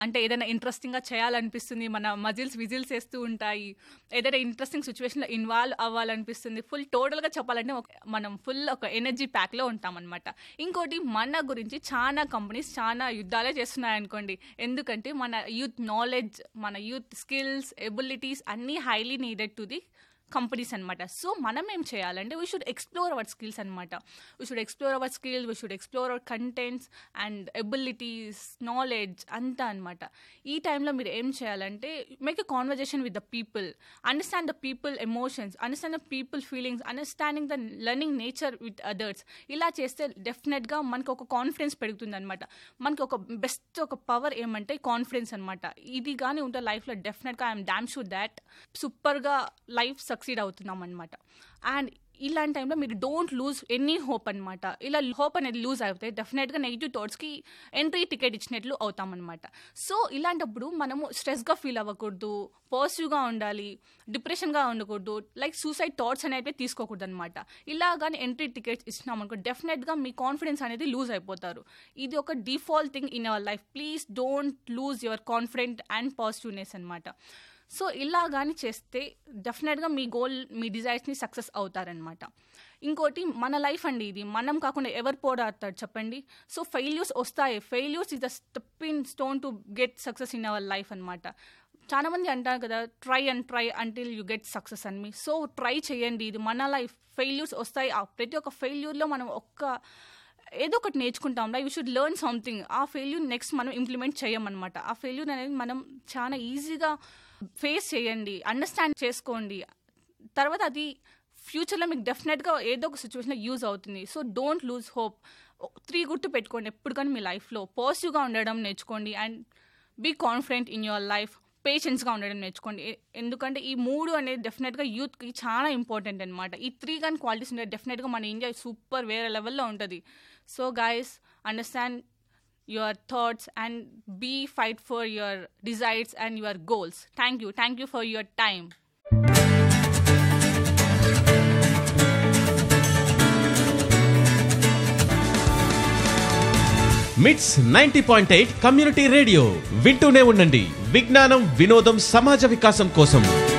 అంటే ఏదైనా ఇంట్రెస్టింగ్గా చేయాలనిపిస్తుంది మన మజిల్స్ విజిల్స్ వేస్తూ ఉంటాయి ఏదైనా ఇంట్రెస్టింగ్ సిచ్యువేషన్లో ఇన్వాల్వ్ అవ్వాలనిపిస్తుంది ఫుల్ టోటల్గా చెప్పాలంటే ఒక మనం ఫుల్ ఒక ఎనర్జీ ప్యాక్లో ఉంటామన్నమాట ఇంకోటి మన గురించి చాలా కంపెనీస్ చాలా యుద్ధాలే చేస్తున్నాయి అనుకోండి ఎందుకంటే మన యూత్ నాలెడ్జ్ మన యూత్ స్కిల్స్ ఎబిలిటీస్ అన్నీ highly needed to the companies అనమాట సో మనం ఏం చేయాలంటే we should explore our skills అనమాట we should explore our skill we should explore our contents and abilities knowledge అంతా అనమాట ఈ టైంలో మీరు ఏం చేయాలంటే make a conversation with the people understand the people emotions understand the people feelings understanding the learning nature with others ఇలా చేస్తే డెఫినెట్గా మనకు ఒక కాన్ఫిడెన్స్ పెరుగుతుంది అనమాట మనకి ఒక బెస్ట్ ఒక పవర్ ఏమంటే కాన్ఫిడెన్స్ అనమాట ఇది కానీ ఉంటే లైఫ్లో డెఫినెట్గా ఐఎమ్ డామ్ షూర్ దాట్ సూపర్గా లైఫ్ సక్సీడ్ అవుతున్నాం అనమాట అండ్ ఇలాంటి టైంలో మీరు డోంట్ లూజ్ ఎనీ హోప్ అనమాట ఇలా హోప్ అనేది లూజ్ అయితే డెఫినెట్గా నెగిటివ్ థాట్స్కి ఎంట్రీ టికెట్ ఇచ్చినట్లు అవుతామన్నమాట సో ఇలాంటప్పుడు మనము స్ట్రెస్గా ఫీల్ అవ్వకూడదు పాజిటివ్గా ఉండాలి డిప్రెషన్గా ఉండకూడదు లైక్ సూసైడ్ థాట్స్ అనేవి తీసుకోకూడదు అనమాట ఇలా కానీ ఎంట్రీ టికెట్స్ ఇచ్చినామనుకో డెఫినెట్గా మీ కాన్ఫిడెన్స్ అనేది లూజ్ అయిపోతారు ఇది ఒక default thing in our life please don't lose your confident and positiveness అనమాట సో ఇలా కానీ చేస్తే డెఫినెట్గా మీ గోల్ మీ డిజైర్స్ని సక్సెస్ అవుతారనమాట ఇంకోటి మన లైఫ్ అండి ఇది మనం కాకుండా ఎవరు పోరాడతారు చెప్పండి సో ఫెయిల్యూర్స్ వస్తాయి failures is the stepping stone to get success in our life అనమాట చాలా మంది అంటారు కదా try and try until you get success అని మీ సో ట్రై చేయండి ఇది మన లైఫ్ ఫెయిల్యూర్స్ వస్తాయి ఆ ప్రతి ఒక్క ఫెయిల్యూర్లో మనం ఒక్క ఏదో ఒకటి నేర్చుకుంటాం like you should learn something ఆ ఫెయిల్యూర్ నెక్స్ట్ మనం ఇంప్లిమెంట్ చేయమన్నమాట ఆ ఫెయిల్యూర్ అనేది మనం చాలా ఈజీగా ఫేస్ చేయండి అండర్స్టాండ్ చేసుకోండి తర్వాత అది ఫ్యూచర్లో మీకు డెఫినెట్గా ఏదో ఒక సిచ్యువేషన్లో యూజ్ అవుతుంది so don't lose hope three గుర్తు పెట్టుకోండి ఎప్పుడు కానీ మీ లైఫ్లో పాజిటివ్గా ఉండడం నేర్చుకోండి and be confident in your life పేషెన్స్గా ఉండడం నేర్చుకోండి ఎ- ఎందుకంటే ఈ మూడు అనేది డెఫినెట్గా యూత్కి చాలా ఇంపార్టెంట్ అనమాట ఈ త్రీ కానీ క్వాలిటీస్ ఉంటే డెఫినెట్గా మన ఇండియా సూపర్ వేరే లెవెల్లో ఉంటుంది so guys understand your thoughts and be fight for your desires and your goals thank you thank you for your time MITS ninety point eight community radio వింటూనే ఉండండి విజ్ఞానం వినోదం సమాజ వికాసం కోసం